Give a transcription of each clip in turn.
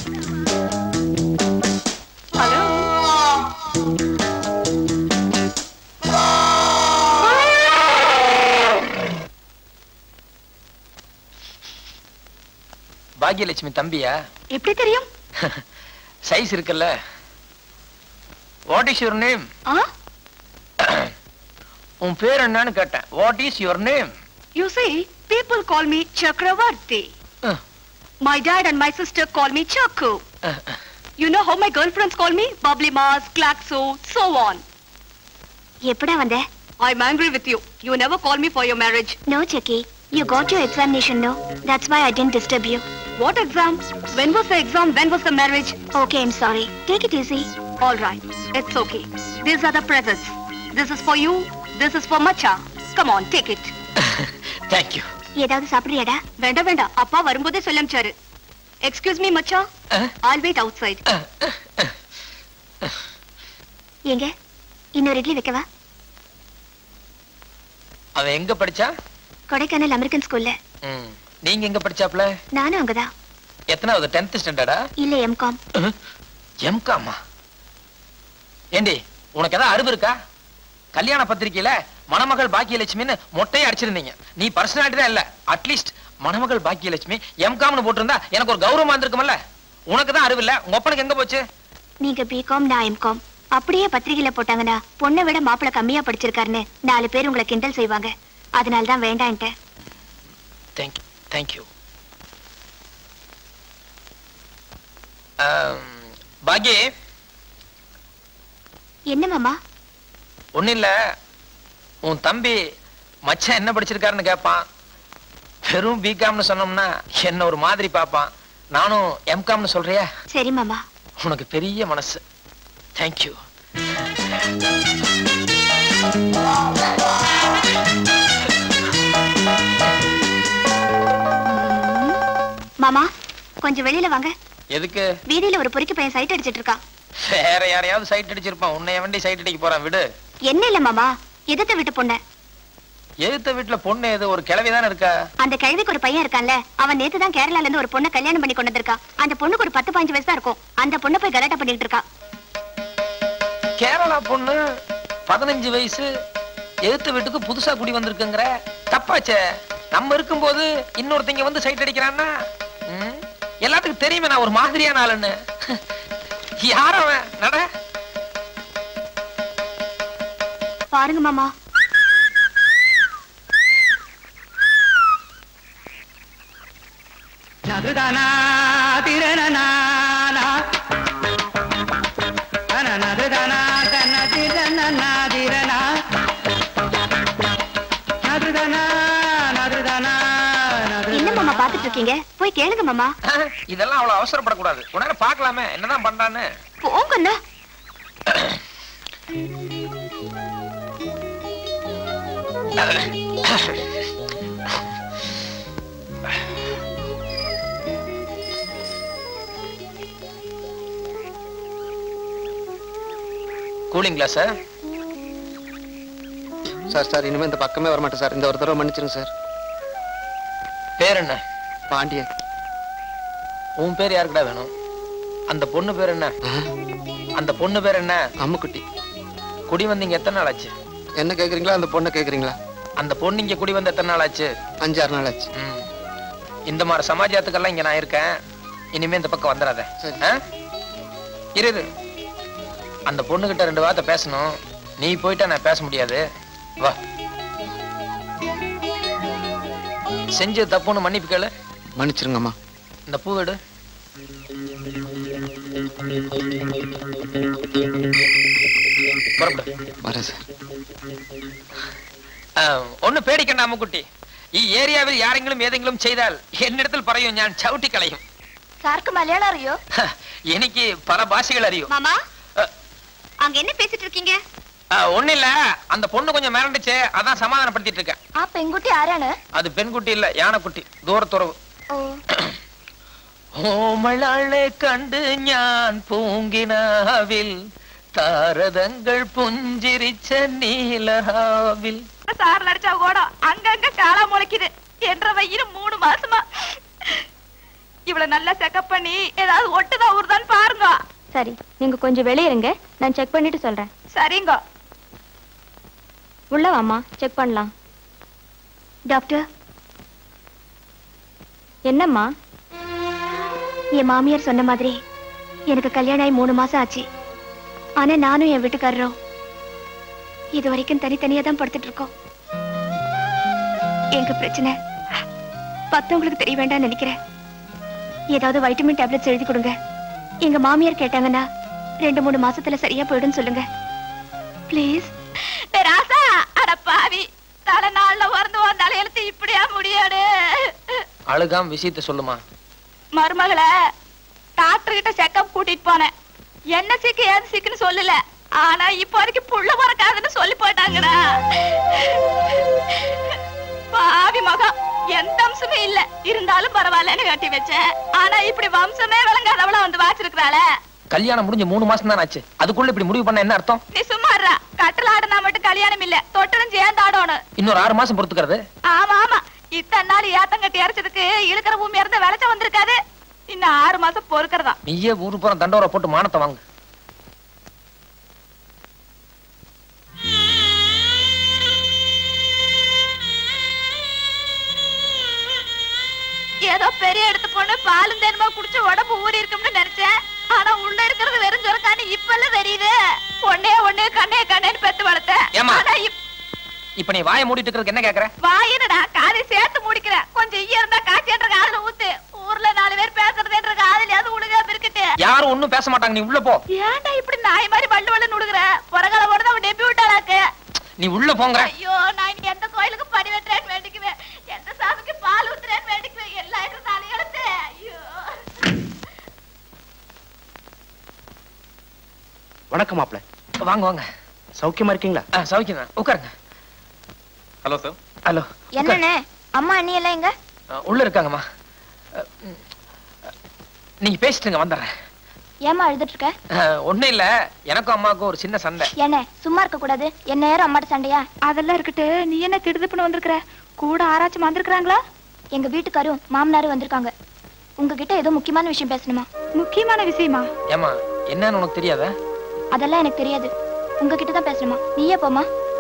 பாக்யலட்சுமி தம்பியா எப்படி தெரியும் சைஸ் இருக்குல்ல வாட் இஸ் யுவர் நேம் ஆ உன் பேர் என்னன்னு கேட்டேன் what is your name You see, people call me Chakravarti. Uh. My dad and my sister call me Chaku. You know how my girlfriends call me? Bubbly Mars, Klaxo, so on. எப்படா வந்த I'm angry with you. You never call me for your marriage. No செக்கி you got your examination no that's why I didn't disturb you What exam? When was the exam? When was the marriage? Okay I'm sorry take it easy All right, it's okay. These are the presents. This is for you. This is for Macha. Come on, take it. Thank you ஏதாவது சாப்பிடுறியாடா வேண்டாம் வேண்டாம் அப்பா வரும்போதே சொல்ல அனுப்பிச்சாரு excuse me மச்சா all wait outside எங்க இன்னொரு இட்லி வைக்கவா அவன் எங்க படிச்சா கொடைக்கானல் அமெரிக்கன் ஸ்கூல்ல ம். நீங்க எங்க படிச்சாப்ல நானும் அங்கதான் எத்தனாவது டென்த் ஸ்டாண்டர்டா இல்ல எம்காம் எம்காமா ஏண்டி உனக்கு ஏதாவது அறிவு இருக்கா கல்யாண பத்திரிக்கையில மணமகள் பாக்கியலட்சுமின்னு மொட்டையை அடிச்சிருந்தீங்க நீ பர்சனாலிட்டி தான் இல்ல அட்லீஸ்ட் மணமகள் பாக்கியலட்சுமி எம்காம்னு போட்டிருந்தா எனக்கு ஒரு கௌரவமா இருந்திருக்கும்ல உனக்கு தான் அறிவு இல்ல உங்க ஒப்பனுக்கு எங்க போச்சு நீங்க பிகாம் நான் எம்காம் அப்படியே பத்திரிகையில போட்டாங்கன்னா பொண்ணை விட மாப்பிளை கம்மியா படிச்சிருக்காருன்னு நாலு பேர் உங்களை கிண்டல் செய்வாங்க அதனால தான் வேண்டான்ட்டேன் தேங்க்யூ தேங்க்யூ பாக்கி என்ன மாமா ஒண்ணும் இல்ல உன் தம்பி மச்சான் என்ன படிச்சிருக்காருன்னு கேட்பான் வெறும் பிகாம்னு சொன்னோம்னா என்ன ஒரு மாதிரி பார்ப்பான் நானும் எம்காம்னு சொல்றியா சரி மாமா உனக்கு பெரிய மனசு தேங்க்யூ மாமா கொஞ்சம் வெளியில வாங்க எதுக்கு வீதியில ஒரு பொறுக்கி பையன் சைட் அடிச்சிட்டு இருக்கான் வேற யாரையாவது சைட் அடிச்சிருப்பான் உன்னைய வண்டி சைட் அடிக்க போறான் விடு என்ன இல்ல மாமா எதிர்த்த விட்டு பொண்ணு எதுத்த வீட்டுல பொண்ணு எது ஒரு கிழவி தானே இருக்கா அந்த கழுவிக்கு ஒரு பையன் இருக்கான்ல அவன் நேத்து தான் கேரளால இருந்து ஒரு பொண்ணை கல்யாணம் பண்ணி கொண்டு வந்திருக்கான் அந்த பொண்ணுக்கு ஒரு பத்து பாஞ்சு வயசு தான் இருக்கும் அந்த பொண்ணை போய் கலாட்டா பண்ணிட்டு இருக்கா கேரளா பொண்ணு பதினஞ்சு வயசு எதுத்த வீட்டுக்கு புதுசா குடி வந்திருக்குங்கிற தப்பாச்சே நம்ம இருக்கும்போது இன்னொருத்தங்க வந்து சைட் அடிக்கிறான்னா ம், எல்லாத்துக்கும் தெரியுமே நான் ஒரு மாதிரியான ஆளுன்னு யார் அவன் நட பாருங்க மாமா நதுதனா திரணனானா தன நதுதனா தன திரணனா திரணா நதுதனா நதுதனா என்ன மாமா பாத்துட்டு இருக்கீங்க போய் கேளுங்க மாமா இதெல்லாம் அவ்வளவு அவசரப்படக்கூடாது உடனே பார்க்கலாமே என்னதான் பண்றான்னு போங்கண்ணா கூலிங் கிளாஸ் சார் சார் இனிமே இந்த பக்கமே வரமாட்டேன் சார் இந்த ஒரு தடவை மன்னிச்சிருங்க சார் பேர் என்ன பாண்டியன் உன் பேர் யாருக்குடா வேணும் அந்த பொண்ணு பேர் என்ன அந்த பொண்ணு பேர் என்ன அம்முக்குட்டி குடி வந்தீங்க எத்தனை நாள் ஆச்சு என்ன கேக்குறீங்களா அந்த பொண்ணை கேக்குறீங்களா அந்த பொண்ணு இங்க குடி வந்து எத்தனை நாள் ஆச்சு அஞ்சாறு நாள் ஆச்சு ம். இந்த மாதிரி சமாஜத்துக்கெல்லாம் இங்க நான் இருக்கேன் இனிமே இந்த பக்கம் வந்துடாத சரி. ஆ? இரு இரு. அந்த பொண்ணுகிட்ட ரெண்டு வார்த்தை பேசணும் நீ போயிட்டா நான் பேச முடியாது வா செஞ்சது தப்புன்னு மன்னிப்பு கேளு மன்னிச்சிருங்கம்மா இந்த பூ எடு புறப்படு வரேன் சார் ഒന്ന് പേടിക്കണ്ട അമ്മുക്കുട്ടി ഈ ഏരിയാവിൽ ആരെങ്കിലും ഏതെങ്കിലും ചെയ്താൽ എന്നിടത്തിൽ പറയൂ ഞാൻ ചവിട്ടി കളയും சாருக்கு மலையாளம் அறியோ ഹ, എനിക്ക് പല ഭാഷകൾ അറിയും மாமா அஹ். அங்க என்ன பேசிட்டு இருக்கீங்க ஒன்னில்ல அந்த பொண்ணு கொஞ்சம் மிரண்டுச்சு அதான் சமாதானப்படுத்திட்டு இருக்கேன் ஆ பெண்குட்டி ஆராണ് அது பெண்குட்டி இல்ல யானைக்குட்டி தூரத்துறவு ஓ ഓമളാളെ കണ്ട് ഞാൻ പൂങ്കിനാവിൽ താരതങ്ങൾ പുഞ്ചിരിച്ച നീലഹാവിൽ சார்ல அடிச்சா கூட அங்கங்க காலா முளைக்குது என்ற வயிறு மூணு மாசமா இவ்வளவு நல்லா செக்கப் பண்ணி ஏதாவது ஒட்டுதான் சரி நீங்க கொஞ்சம் வெளியே இருங்க நான் செக் பண்ணிட்டு சொல்றேன் சரிங்க உள்ள வாம்மா செக் பண்ணலாம் டாக்டர் என்னம்மா என் மாமியார் சொன்ன மாதிரி எனக்கு கல்யாணம் ஆகி மூணு மாசம் ஆச்சு ஆனா நானும் என் வீட்டுக்காரரும் இது வரைக்கும் தனித்தனியா தான் படுத்துட்டு இருக்கோம் எங்க பிரச்சனை பத்தவங்களுக்கு தெரிய வேண்டாம்னு நினைக்கிறேன் ஏதாவது வைட்டமின் டேப்லெட்ஸ் எழுதி கொடுங்க எங்க மாமியார் கேட்டாங்கன்னா ரெண்டு மூணு மாசத்துல சரியா போயிடும் சொல்லுங்க ப்ளீஸ் டேய் ராசா அட பாவி தலை நாள்ல பிறந்து வந்தாலும் எழுத்து இப்படியா முடியாடு அழுகாம விஷயத்த சொல்லுமா மருமகளை டாக்டர் கிட்ட செக்கப் கூட்டிட்டு போனேன் என்ன சிக்கு ஏது சிக்குன்னு சொல்லல ஆனா இப்ப வரைக்கும் புள்ள பிறக்காதுன்னு சொல்லி போயிட்டாங்கடா பாவி மகம் எந்த அம்சமே இல்ல இருந்தாலும் பரவாயில்லன்னு கட்டி வச்சேன் ஆனா இப்படி வம்சமே விளங்காதவள வந்து வாச்சிருக்கிறாளே கல்யாணம் முடிஞ்சு மூணு மாசம் தான் ஆச்சு அதுக்குள்ள இப்படி முடிவு பண்ண என்ன அர்த்தம் நீ சும்மா இருடா கட்டில் ஆடுனா மட்டும் கல்யாணம் இல்ல தொட்டலும் சேர்ந்து ஆடணும் இன்னொரு ஆறு மாசம் பொறுத்துக்கிறது ஆமா ஆமா இத்தனை நாள் ஏத்தங்கட்டி அரைச்சதுக்கு இழுக்கிற பூமி இருந்து விளைச்ச வந்திருக்காது இன்னும் ஆறு மாசம் பொறுக்கிறதா நீயே ஊரு புறம் தண்டோரை போட்டு மானத்தை வாங்கு ஏதோ பெரிய எடுத்து பொண்ணு பாலும் தேனுமா குடிச்சு உடம்பு ஊறி இருக்கும்னு நினைச்சேன் ஆனா உள்ள இருக்கிறது வெறும் சொரக்கான்னு இப்பெல்லாம் தெரியுது ஒன்னே ஒண்ணு கண்ணே கண்ணேன்னு பெத்து வளர்த்தேன் ஏம்மா? ஆனா இப்- இப்ப நீ வாயை மூடிட்டு இருக்கிறதுக்கு என்ன கேக்குற வாயினடா காதை சேர்த்து முடிக்கிறேன் கொஞ்சம் ஈய இருந்தா காய்ச்சன்ற காதுல ஊத்து ஊர்ல நாலு பேர் பேசுறதுன்ற காதுலயாவது உழுகா இருக்கட்டு யாரும் ஒண்ணும் பேச மாட்டாங்க நீ உள்ள போ ஏன்டா இப்படி நாய் மாதிரி பல்லு வள்ளு உடுகுற புறகால போடுறது அவன் டெப்பி விட்டாளாக்கு நீ உள்ள போங்க ஐயோ நான் இனி எந்த கோயிலுக்கு படி வெட்டுறேன்னு வேண்டிக்குவேன் எந்த சாமிக்கு பால் ஊத்துறேன்னு வேண்டிக்குவேன் எல்லாம் எனக்கு தலையெழுத்து ஐயோ வணக்கம் மாப்ள வாங்க வாங்க சௌக்கியமா இருக்கீங்களா ஆ, சௌக்கியம் தான் உட்காருங்க ஹலோ சார் ஹலோ என்னண்ணே அம்மா அண்ணி எல்லாம் எங்க உள்ள இருக்காங்கம்மா அஹ், ம், அஹ், நீங்க பேசிட்டுங்க வந்துடுறேன் ஏமா அழுதுட்டு இருக்க அஹ், ஒண்ணும் இல்ல எனக்கும் அம்மாவுக்கும் ஒரு சின்ன சண்டை என்ன சும்மா இருக்க கூடாது என்ன நேரம் அம்மாட்ட சண்டையா அதெல்லாம் இருக்கட்டு நீ என்ன திடுதுப்புன்னு வந்திருக்கிற கூட ஆராய்ச்சி வந்திருக்கிறாங்களா எங்க வீட்டுக்காரும் மாமனாரும் வந்திருக்காங்க உங்ககிட்ட ஏதோ முக்கியமான விஷயம் பேசணுமா முக்கியமான விஷயமா ஏமா என்னன்னு உனக்கு தெரியாதா அதெல்லாம் எனக்கு தெரியாது உங்ககிட்ட தான் பேசணுமா நீயே போமா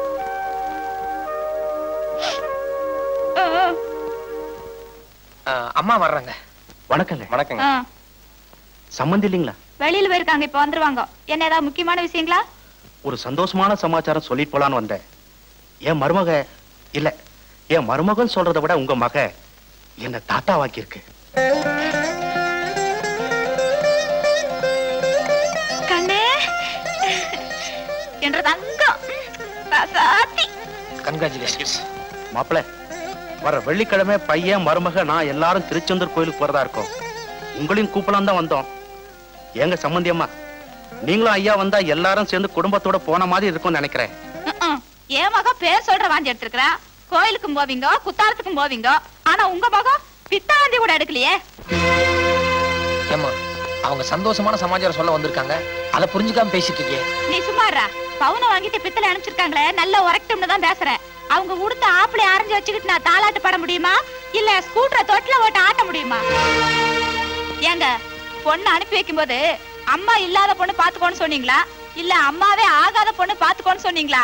அஹ், அம்மா வர்றாங்க வணக்கங்க வணக்கங்க சம்மந்தி இல்லைங்களா வெளியில போயிருக்காங்க இப்ப வந்துருவாங்க என்ன ஏதாவது முக்கியமான விஷயங்களா ஒரு சந்தோஷமான சமாச்சாரம் சொல்லிட்டு போலான்னு வந்தேன் என் மருமக இல்ல என் மருமகன் சொல்றதை விட உங்க மக என்ன தாத்தாவாக்கி இருக்கு கண்ணே என்ற தங்கம் ராசாத்தி கங்க்ராச்சுலேஷன்ஸ் மாப்பிள வர வெள்ளிக்கிழமை பையன் மருமக நான் எல்லாரும் திருச்செந்தூர் கோயிலுக்கு போறதா இருக்கோம் உங்களையும் கூப்பலாம் தான் வந்தோம் ஏங்க சம்மந்தி அம்மா நீங்களும் ஐயா வந்தா எல்லாரும் சேர்ந்து குடும்பத்தோட போன மாதிரி இருக்கும்னு நினைக்கிறேன் ம்ம். என் மகன் பேர் சொல்ற வாந்தி எடுத்திருக்கிறா கோயிலுக்கும் போவீங்க குத்தாலத்துக்கும் போவீங்க ஆனா உங்க மகன் பித்தாந்தி கூட எடுக்கலையே ஏமா அவங்க சந்தோஷமான சமாச்சாரம் சொல்ல வந்திருக்காங்க அதை புரிஞ்சுக்காம பேசிட்டு இருக்கியே நீ சும்மாறா பவுனை வாங்கிட்டு பித்தளை அனுப்பிச்சிருக்காங்களே நல்ல உரக்கட்டும்னு தான் பேசுறேன் அவங்க உடுத்த ஆப்பிளை அரைஞ்சு வச்சுக்கிட்டு நான் தாலாட்டு பாட முடியுமா இல்ல ஸ்கூட்டரை தொட்டில ஓட்ட ஆட்ட முடியுமா ஏங்க பொண்ணு அனுப்பி வைக்கும்போது அம்மா இல்லாத பொண்ணு பாத்துக்கோன்னு சொன்னீங்களா இல்ல அம்மாவே ஆகாத பொண்ணு பாத்துக்கோன்னு சொன்னீங்களா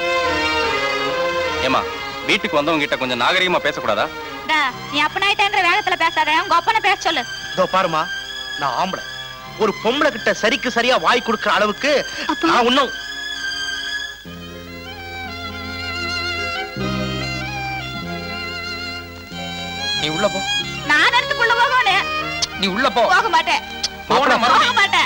ஏமா வீட்டுக்கு வந்தவங்க கிட்ட கொஞ்சம் நாகரிகமா பேசக்கூடாதா டா, நீ அப்பனாயிட்டேன்ற வேகத்துல பேசாத உங்க அப்பனை பேச சொல்லு இதோ பாருமா நான் ஆம்பளை ஒரு பொம்பளை கிட்ட சரிக்கு சரியா வாய் கொடுக்கிற அளவுக்கு நான் இன்னும் நீ உள்ள போ நான் எடுத்துக்குள்ள போகணும் நீ உள்ள போ போக மாட்டேன் போன போக மறுபடியும் மாட்டேன்